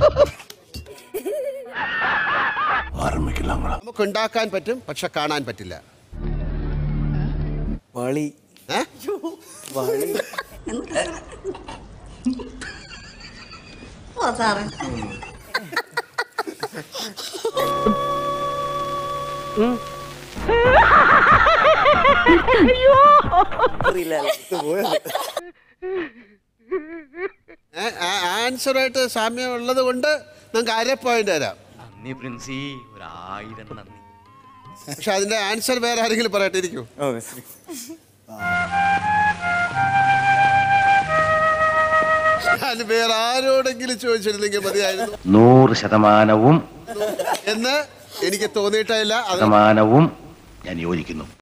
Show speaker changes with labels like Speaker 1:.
Speaker 1: നമുക്ക് ഉണ്ടാക്കാൻ പറ്റും പക്ഷെ കാണാൻ പറ്റില്ല
Speaker 2: വളി
Speaker 1: ഏ?
Speaker 2: വളി അറിയില്ല
Speaker 1: ഏ, ആ- ആൻസറായിട്ട് സാമ്യം ഉള്ളത് കൊണ്ട് നിങ്ങൾക്ക് അര പോയിന്റ് തരാം
Speaker 3: നന്ദി പ്രിൻസി ഒരായിരം നന്ദി
Speaker 1: പക്ഷെ അതിന്റെ ആൻസർ വേറെ ആരെങ്കിലും പറയട്ടെ ഇരിക്കൂ
Speaker 2: ഓ ശരി
Speaker 1: ഞാൻ വേറെ ആരോടെങ്കിലും ചോദിച്ചിരുന്നെങ്കിൽ മതിയായിരുന്നു
Speaker 4: നൂറ് ശതമാനവും
Speaker 1: എന്ന് എനിക്ക് തോന്നിയിട്ടില്ല അത്
Speaker 4: ശതമാനവും ഞാൻ യോജിക്കുന്നു